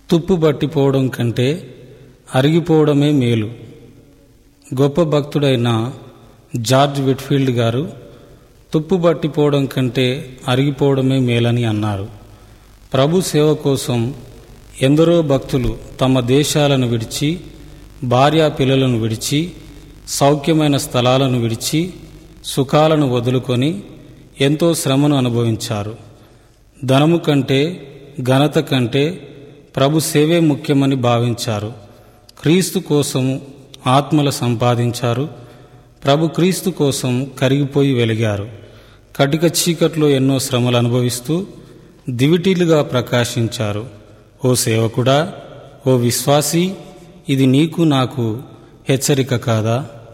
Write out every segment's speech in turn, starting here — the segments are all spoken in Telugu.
తుప్పు బట్టిపోవడం కంటే అరిగిపోవడమే మేలు గొప్ప భక్తుడైన జార్జ్ విట్ఫీల్డ్ గారు తుప్పు బట్టిపోవడం కంటే అరిగిపోవడమే మేలని అన్నారు ప్రభు సేవ కోసం ఎందరో భక్తులు తమ దేశాలను విడిచి భార్యా పిల్లలను విడిచి సౌఖ్యమైన స్థలాలను విడిచి సుఖాలను వదులుకొని ఎంతో శ్రమను అనుభవించారు ధనము కంటే ఘనత కంటే ప్రభు సేవే ముఖ్యమని భావించారు క్రీస్తు కోసం ఆత్మల సంపాదించారు ప్రభు క్రీస్తు కోసం కరిగిపోయి వెలిగారు కటిక చీకట్లో ఎన్నో శ్రమలు అనుభవిస్తూ దివిటీలుగా ప్రకాశించారు ఓ సేవకుడా ఓ విశ్వాసి ఇది నీకు నాకు హెచ్చరిక కాదా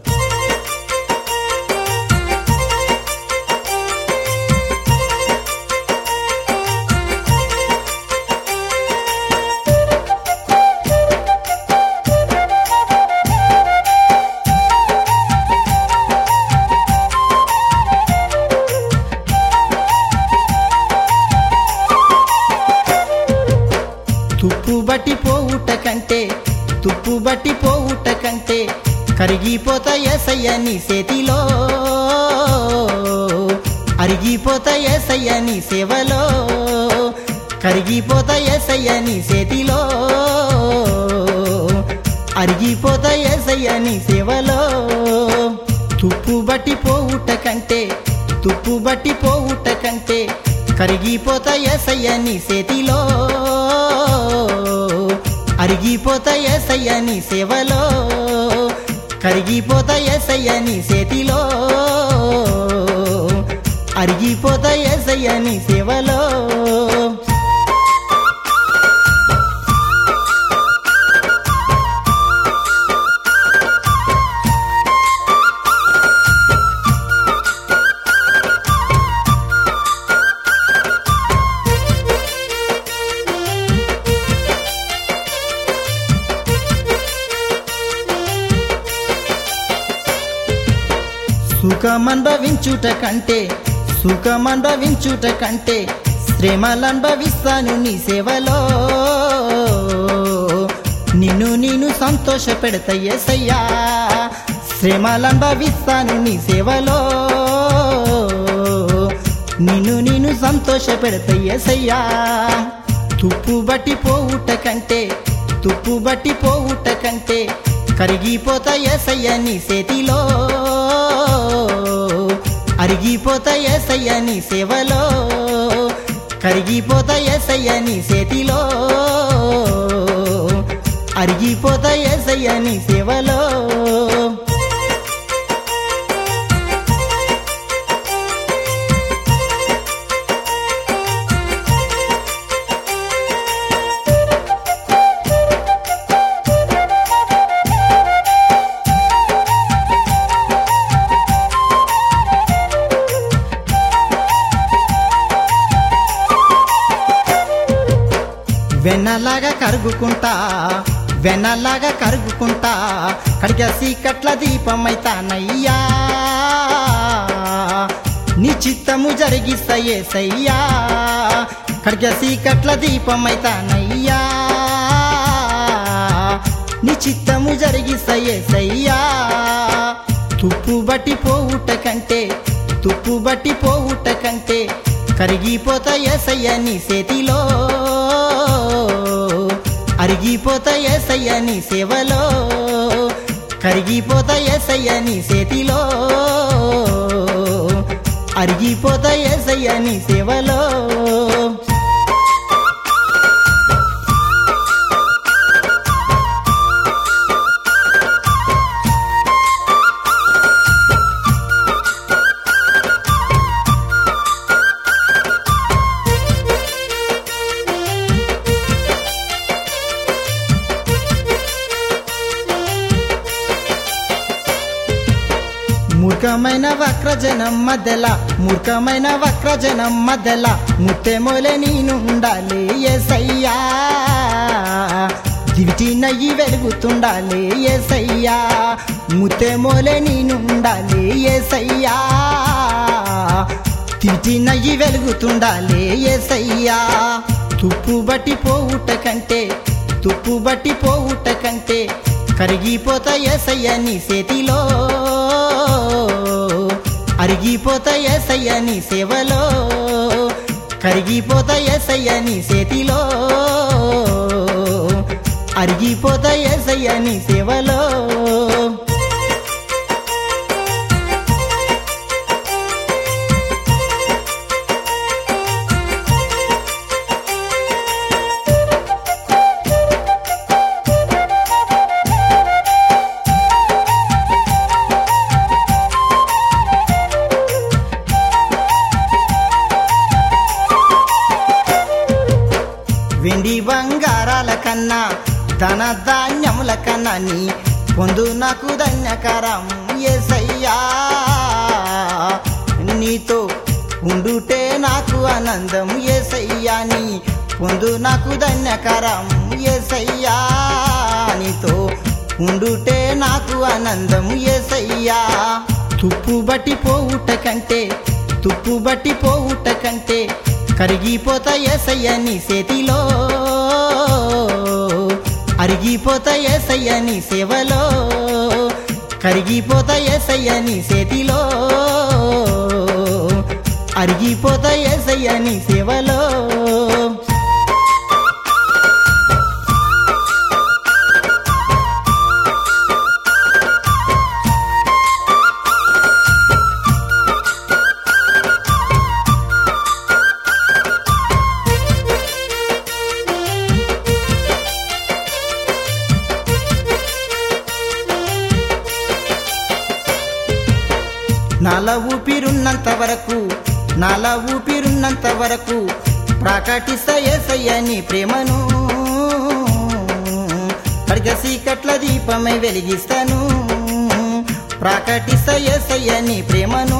తుప్పు బట్టి పోవుట కంటే తుప్పు బట్టి పోవుట కంటే కరిగిపోతా ఏసయ్య నీ చేతిలో అరిగిపోతా ఏసయ్య నీ సేవలో కరిగిపోతా ఏసయ్య నీ చేతిలో అరిగిపోతా ఏసయ్య నీ సేవలో తుప్పు బట్టి పోవుట కంటే తుప్పు బట్టి పోవుట కంటే కరిగిపోతా ఏసయ్య నీ చేతిలో అరిగిపోతా ఏసయ్య నీ సేవలో కరిగిపోతా ఏసయ్య నీ చేతిలో అరిగిపోతా ఏసయ్య నీ సేవలో సుఖమనుభవించుట కంటే సుఖమనుభవించుట కంటే శ్రమలనుభవిస్తాను నీ సేవలో నిన్ను నేను సంతోష పెడతా ఎసయ్యా శ్రమలనుభవిస్తాను నీ సేవలో నిన్ను నేను సంతోష పెడతా ఎసయ్యా తుప్పు బట్టి పోవుట కంటే తుప్పు బట్టి పోవుట కంటే కరిగిపోతా ఏసయ్య నీ చేతిలో అరిగిపోతా ఏసయ్య నీ సేవలో కరిగిపోతా ఏసయ్య నీ చేతిలో అరిగిపోతా ఏసయ్య నీ సేవలో వెన్నలాగా కరుగుకుంటా వెన్నలాగా కరుగుకుంటా కడిగ సీకట్ల దీపమైతానయ్యా నీ చిత్తము జరిగిస్తయే సయ్యా కడిగ సీకట్ల దీపమైతానయ్యా నీ చిత్తము జరిగిస్తయే సయ్యా తుప్పు బట్టి పోవుట కంటే తుప్పు బట్టి పోవుట కంటే కరిగిపోతా ఏసయ్య నీ చేతిలో అరిగిపోతా ఏసయ్య నీ సేవలో కరిగిపోతా ఏసయ్య నీ చేతిలో అరిగిపోతా ఏసయ్య నీ సేవలో మూర్ఖమైన వక్రజనం మధ్యల మూర్ఖమైన వక్రజనం మధ్యల ముత్తెమోలే నేనుండాలి ఎసయ్యా దివిటి నయ్యి వెలుగుతుండాలి ఎసయ్యా ముత్తెమోలే నేనుండాలి ఎసయ్యా తిటి నయ్యి వెలుగుతుండాలి ఎసయ్యా తుప్పు బట్టి పోవుట కంటే తుప్పు బట్టి పోవుట కంటే కరిగిపోతా ఏసయ్య నీ చేతిలో అరిగిపోతా ఏసయ్య నీ సేవలో కరిగిపోతా ఏసయ్య నీ చేతిలో అరిగిపోతా ఏసయ్య నీ సేవలో వెండి బంగారాల కన్నా ధన ధాన్యముల కన్నా నీ పొందు నాకు ధన్యకరం ఏసయ్యా నీతో ఉండుటే నాకు ఆనందం ఏసయ్యా నీ పొందు నాకు ధన్యకరం ఏసయ్యా నీతో ఉండుటే నాకు ఆనందం ఏసయ్యా తుప్పు బట్టి పోవుట కంటే తుప్పు బట్టి పోవుట కంటే కరిగిపోతా ఏసయ్య నీ చేతిలో అరిగిపోతా ఏసయ్య నీ సేవలో కరిగిపోతా ఏసయ్య నీ చేతిలో అరిగిపోతా ఏసయ్య నీ సేవలో నాల ఊపిరున్నంత వరకు నాల ఊపిరున్నంత వరకు ప్రకటిస్త ఏసయ్య నీ ప్రేమను కడిగ సీకట్ల దీపమై వెలిగిస్తాను ప్రకటిస్త ఏసయ్య నీ ప్రేమను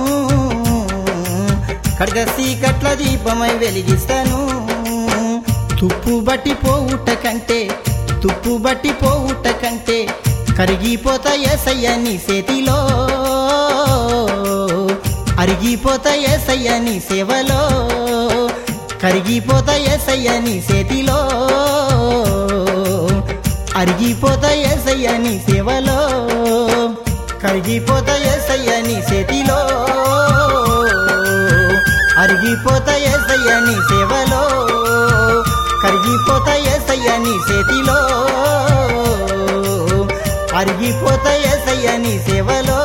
కడిగ సీకట్ల దీపమై వెలిగిస్తాను తుప్పు బట్టి పోవుట కంటే తుప్పు బట్టి పోవుట కంటే కరిగిపోతా ఏసయ్య నీ చేతిలో అరిగిపోతా ఏసయ్య నీ సేవలో కరిగిపోతా ఏసయ్య నీ చేతిలో అరిగిపోతా ఏసయ్య నీ సేవలో కరిగిపోతా ఏసయ్య నీ చేతిలో అరిగిపోతా ఏసయ్య నీ సేవలో కరిగిపోతా ఏసయ్య నీ చేతిలో అరిగిపోతా ఏసయ్య నీ సేవలో